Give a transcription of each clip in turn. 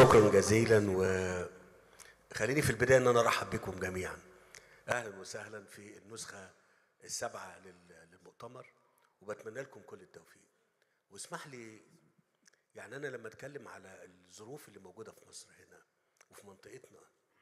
شكرا جزيلا وخليني في البدايه ان انا ارحب بكم جميعا اهلا وسهلا في النسخه السابعه لل- للمؤتمر وبتمنى لكم كل التوفيق واسمح لي يعني انا لما اتكلم على الظروف اللي موجوده في مصر هنا وفي منطقتنا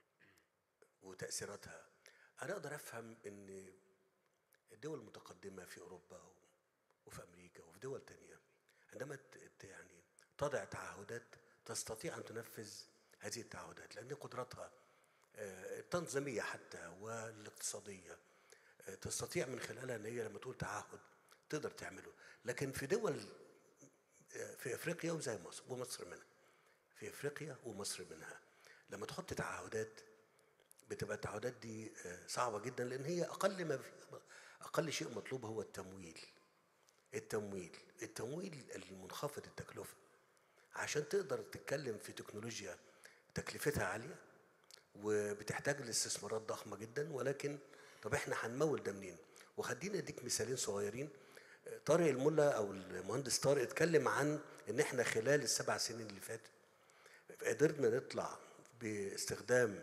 وتاثيراتها انا اقدر افهم ان الدول المتقدمه في اوروبا وفي امريكا وفي دول تانية عندما ت- ت- يعني تضع تعهدات تستطيع ان تنفذ هذه التعهدات لان قدرتها آه، التنظيميه حتى والاقتصاديه آه، تستطيع من خلالها ان هي لما تقول تعهد تقدر تعمله لكن في دول آه، في افريقيا وزي مصر ومصر منها في افريقيا ومصر منها لما تحط تعهدات بتبقى التعهدات دي آه، صعبه جدا لان هي اقل ما في اقل شيء مطلوب هو التمويل التمويل التمويل المنخفض التكلفه عشان تقدر تتكلم في تكنولوجيا تكلفتها عاليه وبتحتاج لاستثمارات ضخمه جدا ولكن طب احنا هنمول ده منين؟ وخليني اديك مثالين صغيرين طارق الملا او المهندس طارق اتكلم عن ان احنا خلال السبع سنين اللي فاتت قدرنا نطلع باستخدام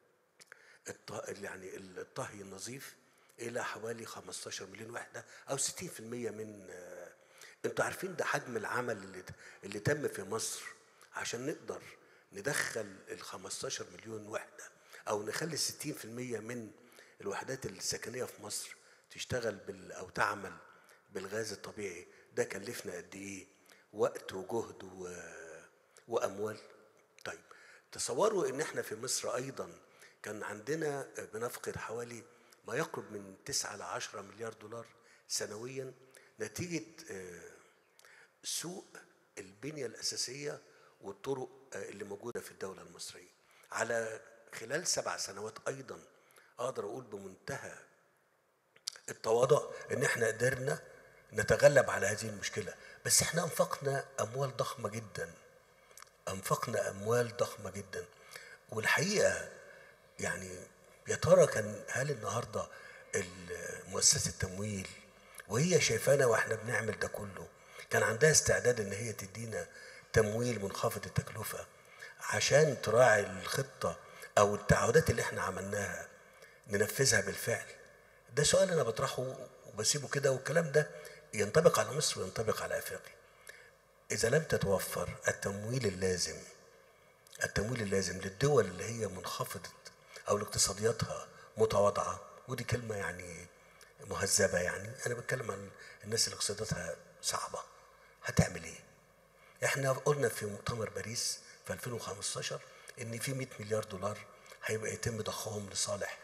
الط- يعني الطهي النظيف الى حوالي 15 مليون وحده او 60% من آه، انتوا عارفين ده حجم العمل اللي اللي تم في مصر عشان نقدر ندخل ال 15 مليون وحده او نخلي 60% من الوحدات السكنيه في مصر تشتغل بال او تعمل بالغاز الطبيعي ده كلفنا قد ايه وقت وجهد و... واموال طيب تصوروا ان احنا في مصر ايضا كان عندنا بنفقد حوالي ما يقرب من 9 ل 10 مليار دولار سنويا نتيجه آه، سوء البنيه الاساسيه والطرق آه، اللي موجوده في الدوله المصريه على خلال سبع سنوات ايضا اقدر اقول بمنتهى التواضع ان احنا قدرنا نتغلب على هذه المشكله بس احنا انفقنا اموال ضخمه جدا انفقنا اموال ضخمه جدا والحقيقه يعني يا ترى كان هل النهارده ال- مؤسسه التمويل وهي شايفانا واحنا بنعمل ده كله كان عندها استعداد ان هي تدينا تمويل منخفض التكلفه عشان تراعي الخطه او التعهدات اللي احنا عملناها ننفذها بالفعل ده سؤال انا بطرحه وبسيبه كده والكلام ده ينطبق على مصر وينطبق على افريقيا اذا لم تتوفر التمويل اللازم التمويل اللازم للدول اللي هي منخفضة أو اقتصادياتها متواضعة ودي كلمة يعني مهذبة يعني أنا بتكلم عن الناس اللي اقتصادياتها صعبة هتعمل إيه؟ إحنا قلنا في مؤتمر باريس في 2015 إن في 100 مليار دولار هيبقى يتم ضخهم لصالح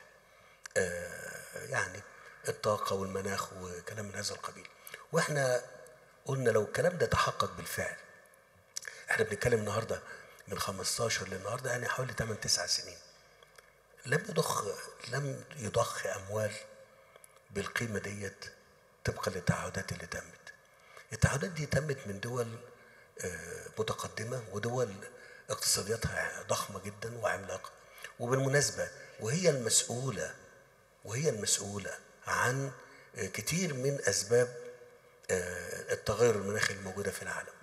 آه، يعني الطاقة والمناخ وكلام من هذا القبيل واحنا قلنا لو الكلام ده تحقق بالفعل احنا بنتكلم النهارده من 15 للنهارده يعني حوالي 8 9 سنين لم يضخ لم يضخ اموال بالقيمه ديت طبقا للتعهدات اللي تمت التعهدات دي تمت من دول آه، متقدمه ودول اقتصادياتها ضخمه جدا وعملاقه وبالمناسبه وهي المسؤوله وهي المسؤوله عن آه، كتير من اسباب آه، التغير المناخي الموجوده في العالم